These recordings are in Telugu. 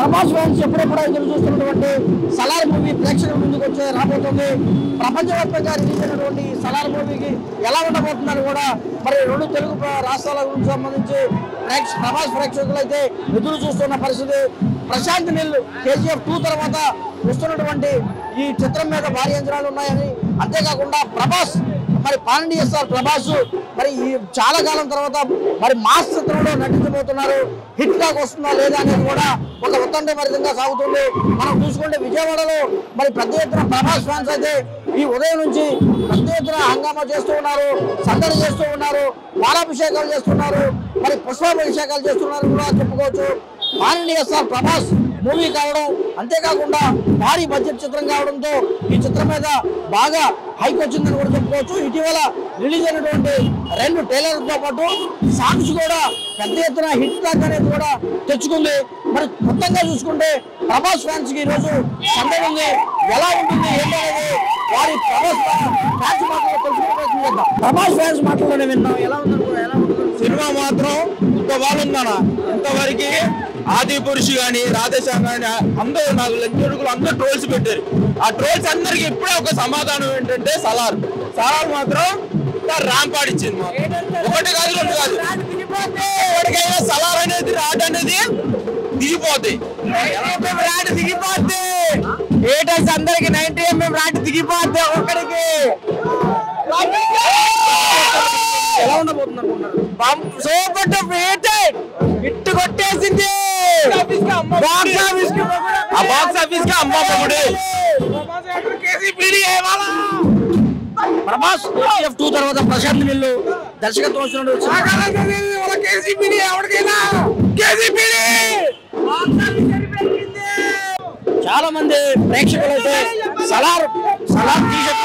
ప్రభాస్ ఫ్యాన్స్ ఎప్పుడెప్పుడు ఎదురు చూస్తున్నటువంటి సలార్ మూవీ ప్రేక్షకుల ముందుకు వచ్చే రాబోతుంది ప్రపంచవ్యాప్తంగా రిలీజ్ అయినటువంటి ఈ సలార్ మూవీకి ఎలా ఉండబోతుందని కూడా మరి రెండు తెలుగు ప్ర- రాష్ట్రాల గురించి సంబంధించి ప్రేక్ష ప్రభాస్ ప్రేక్షకులు అయితే ఎదురు చూస్తున్న పరిస్థితి ప్రశాంత్ నిల్ కేజీఎఫ్ టూ తర్వాత వస్తున్నటువంటి ఈ చిత్రం మీద భారీ అంచనాలు ఉన్నాయని అంతేకాకుండా ప్రభాస్ మరి పాండ్య సార్ ప్రభాస్ మరి ఈ చాలా కాలం తర్వాత మరి మాస్ చిత్రంలో నటించబోతున్నారు హిట్ టాక్ వస్తుందా లేదా అనేది కూడా ఒక ఉత్కంఠ భరితంగా సాగుతుంది మనం చూసుకుంటే విజయవాడలో మరి పెద్ద ఎత్తున ప్రభాస్ ఫ్యాన్స్ అయితే ఈ ఉదయం నుంచి పెద్ద ఎత్తున హంగామా చేస్తూ ఉన్నారు సందడి చేస్తూ ఉన్నారు పాలాభిషేకాలు చేస్తున్నారు మరి పుష్పాభిషేకాలు చేస్తున్నారు కూడా చెప్పుకోవచ్చు పాండ్య సార్ ప్రభాస్ మూవీ కావడం అంతేకాకుండా భారీ బడ్జెట్ చిత్రం కావడంతో ఈ చిత్రం మీద బాగా హైక్ వచ్చిందని కూడా చెప్పుకోవచ్చు ఇటీవల రిలీజ్ అయినటువంటి రెండు ట్రైలర్లతో పాటు సాంగ్స్ కూడా పెద్ద ఎత్తున హిట్ టాక్ అనేది కూడా తెచ్చుకుంది మరి మొత్తంగా చూసుకుంటే ప్రభాస్ ఫ్యాన్స్ కి ఈరోజు సందడి ఉంది ఎలా ఉంటుంది ఏంటనేది వారి ప్రభాస్ ఫ్యాన్స్ మాటలో తెలుసుకునే ప్రయత్నం చేద్దాం ప్రభాస్ ఫ్యాన్స్ మాటలోనే విన్నాం ఎలా ఉందనుకో ఎలా ఉంటుంది సినిమా మాత్రం ఇంత బాగుందన్న ఇంతవరకు ఆది పురుషు గాని రాధేశ్యామ్ గాని అందరూ నాకు లెక్చరుకులు అందరూ ట్రోల్స్ పెట్టారు ఆ ట్రోల్స్ అందరికి ఇప్పుడే ఒక సమాధానం ఏంటంటే సలార్ సలార్ మాత్రం ర్యాంపాడ్ ఇచ్చింది మాకు. ఒకటి కాదు రెండు కాదు ఎవరికైనా సలార్ అనేది రాడ్ అనేది దిగిపోతాయి రాడ్ దిగిపోద్ది ఏటర్స్ అందరికి నైన్టీ ఎంఎం రాడ్ దిగిపోద్ది ఒక్కడికి ఎలా ఉండబోతుంది అనుకుంటున్నారు సూపర్ టు రేటెడ్ హిట్ కొట్టేసింది బాక్స్ ఆఫీస్ కి ఆ బాక్స్ ఆఫీస్ కి అమ్మ పొగుడు ప్రభాస్ కేజీఎఫ్ టూ తర్వాత ప్రశాంత్ నిల్లు దర్శకత్వం వస్తున్నాడు చాలా మంది ప్రేక్షకులు అయితే సలార్ సలార్ టీషర్ట్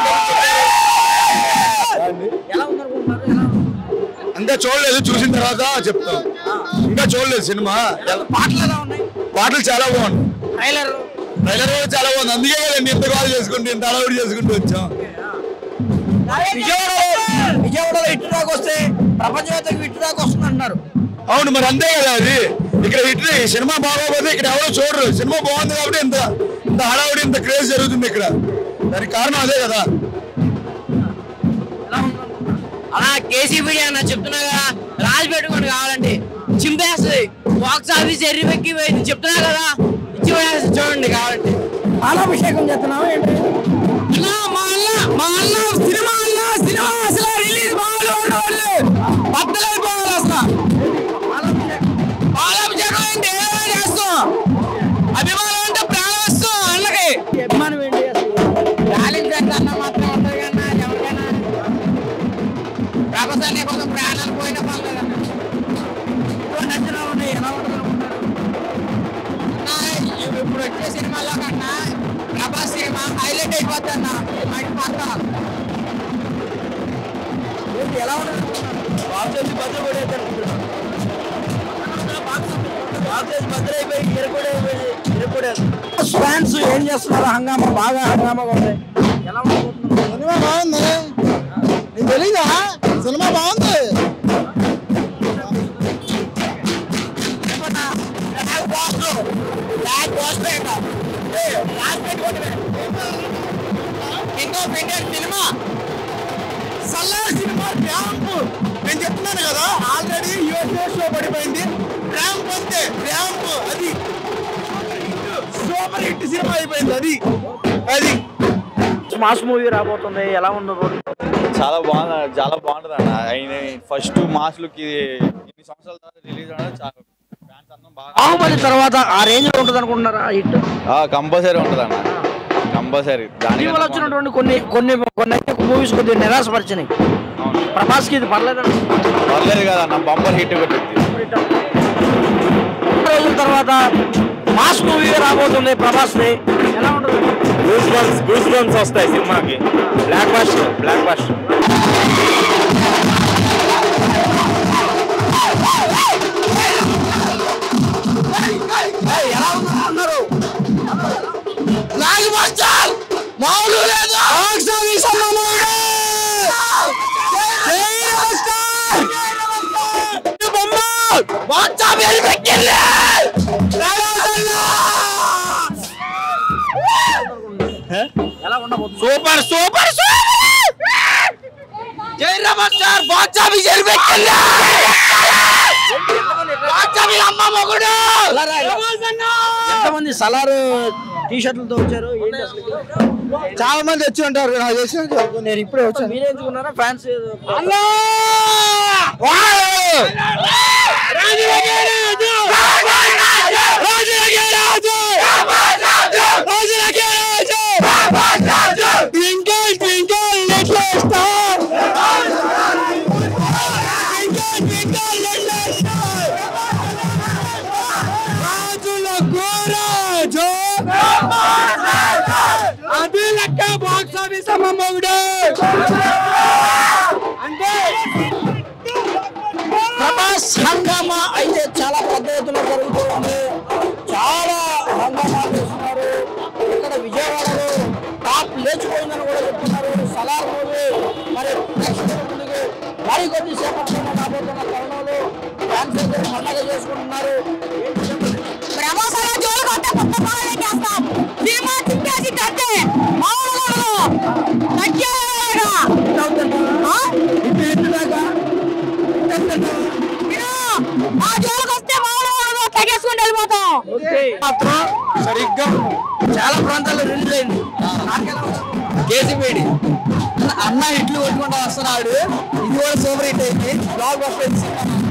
ఎలా ఉందనుకుంటున్నారు ఎలా ఉంది? ఇంకా చూడలేదు చూసిన తర్వాత చెప్తాం ఇంకా చూడలేదు సినిమా పాటలు ఎలా ఉన్నాయి పాటలు చాలా బాగుంది ట్రైలర్ ట్రైలర్ కూడా చాలా బాగుంది అందుకే కదండి ఇంత కాల్ చేసుకుంటూ ఇంత అలవాటు చేసుకుంటూ వచ్చాం విజయవాడలో విజయవాడలో ఇటు దాకా వస్తే ప్రపంచవ్యాప్తంగా ఇటు దాకా వస్తుంది అంటున్నారు అవును మరి అంతే కదా అది ఇక్కడ హిట్ సినిమా బాగోకపోతే ఇక్కడ ఎవరో చూడరు సినిమా బాగుంది కాబట్టి ఇంత ఇంత హడావుడి ఇంత క్రేజ్ జరుగుతుంది ఇక్కడ దానికి కారణం అదే కదా అలా కేసీబీ అన్న చెప్తున్నా కదా రాజు పెట్టుకోండి కావాలంటే చింపేస్తుంది బాక్స్ ఆఫీస్ ఎర్రిపెక్కి పోయింది చెప్తున్నా కదా ఇచ్చి పడేస్తుంది చూడండి కావాలంటే పాలాభిషేకం చేస్తున్నావు ఏంటి అన్న మా అన్న మా అన్న సినిమా అన్న సినిమా అసలు రిలీజ్ బాగా ఉండవాళ్ళు బద్దలైపోవాలి అసలు పాలాభిషేకం ఏంటి ఏదైనా చేస్తాం అభిమానం అంటే ప్రాణం ఇస్తాం అన్నకి అభిమానం ఏంటి అసలు టాలెంట్ అన్న మాత్రం ఉంటుంది కన్నా ఎవరికైనా ప్రపంచాన్ని కోసం ప్రాణాలు పోయిన పర్లేదన్న ఇటువంటి అంచనాలు ఉన్నాయి ఎలా ఉంటుంది అనుకుంటున్నారు అన్న, ఇప్పుడు వచ్చే సినిమాలో కన్నా ప్రభాస్ సినిమా హైలైట్ అయిపోద్ది అన్న మైండ్ పక్క ఏంటి ఎలా ఉంటుంది అనుకుంటున్నారు బాక్స్ వచ్చి బద్దలు కొడేద్దాం అనుకుంటున్నారు బాక్స్ వచ్చి బద్దలు అయిపోయి ఇరకొడైపోయి ఇరకొడేది ఫ్యాన్స్ ఏం చేస్తున్నారు హంగామా బాగా హంగామాగా ఉంది ఎలా ఉండబోతుంది సినిమా బాగుంది నీకు తెలీదా సినిమా బాగుంది ఇంకో ఇండియన్ సినిమా సల్లార్ సినిమా ర్యాంప్ నేను చెప్తున్నాను కదా ఆల్రెడీ యూఎస్ఏ షో పడిపోయింది ర్యాంప్ అంతే ర్యాంప్ అది సూపర్ హిట్ సినిమా అయిపోయింది అది అది మాస్ మూవీ రాబోతుంది ఎలా ఉండబోతుంది చాలా బాగుంది చాలా బాగుంటుంది అన్న ఆయన ఫస్ట్ మాస్లకి ఇన్ని సంవత్సరాల తర్వాత రిలీజ్ అవ్వడం చాలా ఫ్యాన్స్ అందరం బాగా బాహుబలి తర్వాత ఆ రేంజ్ లో ఉంటుంది అనుకుంటున్నారా హిట్ కంపల్సరీ ఉంటుంది అన్న కంపల్సరీ దాని ఇటీవల వచ్చినటువంటి కొన్ని కొన్ని కొన్ని అయితే మూవీస్ కొద్దిగా నిరాశపరిచినాయి ప్రభాస్ కి ఇది పర్లేదండి పర్లేదు కదా అన్న బంపర్ హిట్ కొట్టింది రోజుల తర్వాత మాస్ మూవీ రాబోతుంది ప్రభాస్ ది ఎలా ఉంటుంది గూస్ బంప్స్ గూస్ బంప్స్ వస్తాయి సినిమాకి బ్లాక్ బస్టర్ బ్లాక్ బస్టర్ ఏయ్, ఎలా ఉందన్నారు నాగి మాస్టర్ మామూలు లేదు బాక్స్ ఆఫీస్ అన్న మూవీ బాక్స్ ఆఫీస్ పెట్టింది super super super Jai Raman sir box office ఎరిపెట్టింది బాక్స్ ఆఫీస్ అమ్మ మొగుడు ఎంతమంది సలార్ టీ షర్ట్లతో వచ్చారు ఏంటి అసలు ఇది? చాలా మంది వచ్చి ఉంటారు నాకు తెలిసిన నేను ఇప్పుడే వచ్చాను మీరే ఎంచుకున్నారా fans Twinkle, twinkle, little star. Twinkle, twinkle, little star. రాజులకు రాజు అది లెక్క బాక్స్ ఆఫీస్ అమ్మ మొగుడు అంటే ప్రభాస్ హంగామా అయితే చాలా పెద్ద ఎత్తున జరుగుతుంది చాలా హంగామా చేస్తున్నారు ఇక్కడ విజయవాడలో టాప్ లేచిపోయిందని కూడా చెప్తున్నారు సలార్ మూవీ మరి ప్రేక్షకుల ముందుకు మరి కొద్ది సేపట్లో రాబోతున్న తరుణంలో ఫ్యాన్స్ అయితే పండగ చేసుకుంటున్నారు ఏంటి చెప్పండి? ప్రభాస్ అలా జోలు కొట్టే కొత్త పాలనే చేస్తాం సినిమా చింపేసి కట్టే మామూలు తగ్గేలాగా ఆ? విను, మా జోలికి వస్తే మామూలు తగ్గేసుకుంటూ వెళ్ళిపోతాం మాత్రం సరిగ్గా చాలా ప్రాంతాల్లో రిలీజ్ అయింది కేసీపీడి అన్న హిట్లు కొట్టుకుంటూ వస్తున్నాడు ఇది కూడా సూపర్ హిట్ అయింది బ్లాక్ బస్టర్